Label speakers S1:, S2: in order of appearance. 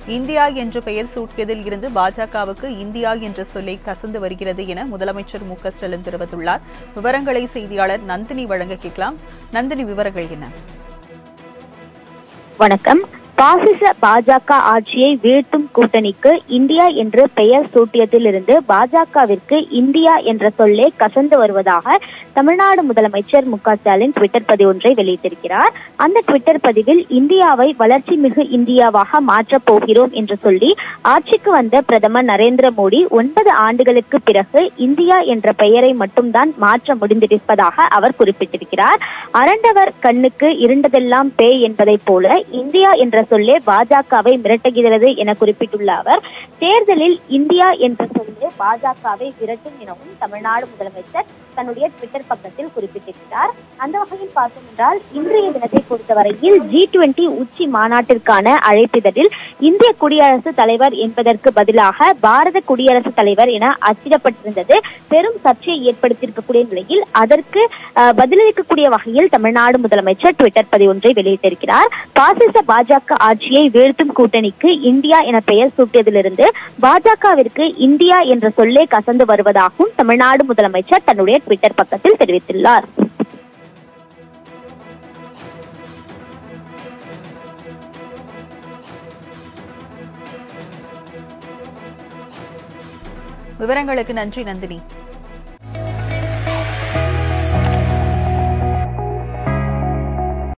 S1: India என்ற பெயர் சூட்டியதில் இருந்து பாஜகவுக்கு இந்தியா என்ற சொல்லை கசந்து வருகிறது என முதலமைச்சர் மு க ஸ்டாலின் தெரிவித்துள்ளார் விவரங்களை செய்தியாளர் நந்தினி வழங்க கேட்கலாம் நந்தினி விவரங்கள் என்ன
S2: வணக்கம் பாசிச பாஜக ஆட்சியை வீழ்த்தும் கூட்டணிக்கு இந்தியா என்று பெயர் சூட்டியதிலிருந்து பாஜகவிற்கு இந்தியா என்ற சொல்லே கசந்து வருவதாக தமிழ்நாடு முதலமைச்சர் மு க ஸ்டாலின் ட்விட்டர் பதிவு ஒன்றை வெளியிட்டிருக்கிறார் அந்த ட்விட்டர் பதிவில் இந்தியாவை வளர்ச்சி மிகு இந்தியாவாக மாற்றப் போகிறோம் என்று சொல்லி ஆட்சிக்கு வந்த பிரதமர் நரேந்திர மோடி ஒன்பது ஆண்டுகளுக்கு பிறகு இந்தியா என்ற பெயரை மட்டும்தான் மாற்ற முடிந்திருப்பதாக அவர் குறிப்பிட்டிருக்கிறார் அரண்டவர் கண்ணுக்கு இருண்டதெல்லாம் பேய் என்பதைப் போல இந்தியா என்ற சொல்லே பாஜகவை மிரட்டுகிறது என குறிப்பிட்டுள்ள அவர் தேர்தலில் இந்தியா என்ற சொல்லே பாஜகவை விரட்டும் எனவும் தமிழ்நாடு முதலமைச்சர் தன்னுடைய ட்விட்டர் பக்கத்தில் குறிப்பிட்டிருக்கிறார் அந்த வகையில் பார்த்தோம் என்றால் இன்றைய தினத்தை பொறுத்தவரையில் ஜி டுவெண்டி உச்சி மாநாட்டிற்கான அழைப்பிதழில் இந்திய குடியரசுத் தலைவர் என்பதற்கு பதிலாக பாரத குடியரசுத் தலைவர் என அச்சிடப்பட்டிருந்தது பெரும் சர்ச்சையை ஏற்படுத்தியிருக்கக்கூடிய நிலையில் அதற்கு அஹ், பதிலளிக்கக்கூடிய வகையில் தமிழ்நாடு முதலமைச்சர் ட்விட்டர் பதிவு ஒன்றை வெளியிட்டிருக்கிறார் பாசிச பாஜக ஆட்சியை வீழ்த்தும் கூட்டணிக்கு இந்தியா என பெயர் சூட்டியதிலிருந்து பாஜகவிற்கு இந்தியா என்ற சொல்லே கசந்து வருவதாகவும் தமிழ்நாடு முதலமைச்சர் தன்னுடைய ட்விட்டர் பக்கத்தில் தெரிவித்துள்ளார்
S1: விவரங்களுக்கு நன்றி நந்தினி